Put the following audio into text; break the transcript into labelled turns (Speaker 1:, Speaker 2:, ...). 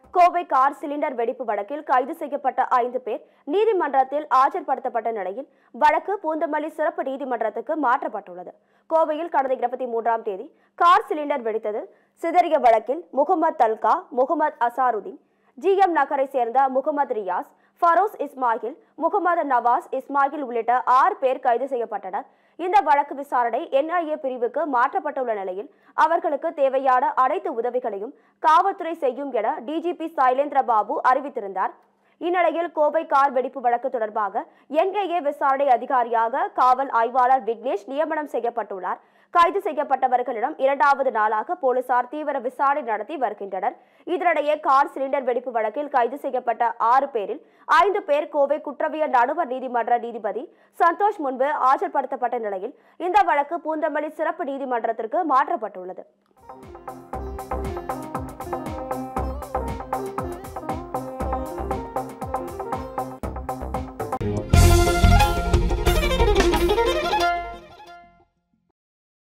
Speaker 1: Kovai car cylinder வெடிப்பு வழக்கில் கைது செய்யப்பட்ட ஐந்து பேர் நீதிமன்றத்தில் ஆஜர்படுத்தப்பட்ட நிலையில் வழக்கு பூந்தமல்லி சிறப்பு நீதிமன்றத்துக்கு மாற்றப்பட்டுள்ளது கோவையில் கடந்த இருபத்தி மூன்றாம் தேதி கார் சிலிண்டர் வெடித்தது சிதறிய வழக்கில் முகமது தல்கா முகமது அசாருதீன் ஜிஎம் நகரை சேர்ந்த முகமது ரியாஸ் ஃபரோஸ் இஸ்மாயில் முகமது நவாஸ் இஸ்மாயில் உள்ளிட்ட ஆறு பேர் கைது செய்யப்பட்டனர் இந்த வழக்கு விசாரணை என்ஐஏ பிரிவுக்கு மாற்றப்பட்டுள்ள நிலையில் அவர்களுக்கு தேவையான அனைத்து உதவிகளையும் காவல்துறை செய்யும் என டிஜிபி சைலேந்திர பாபு அறிவித்திருந்தார் இந்நிலையில் கோவை கார் வெடிப்பு வழக்கு தொடர்பாக என்ஐஏ விசாரணை அதிகாரியாக காவல் ஆய்வாளர் விக்னேஷ் நியமனம் செய்யப்பட்டுள்ளார் கைது செய்யப்பட்டவர்களிடம் இரண்டாவது நாளாக போலீசார் தீவிர விசாரணை நடத்தி வருகின்றனர் இதனிடையே கார் சிலிண்டர் வெடிப்பு வழக்கில் கைது செய்யப்பட்ட ஆறு பேரில் ஐந்து பேர் கோவை குற்றவியல் நடுவர் நீதிமன்ற நீதிபதி சந்தோஷ் முன்பு ஆஜர்படுத்தப்பட்ட நிலையில் இந்த வழக்கு பூந்தமல்லி சிறப்பு நீதிமன்றத்திற்கு மாற்றப்பட்டுள்ளது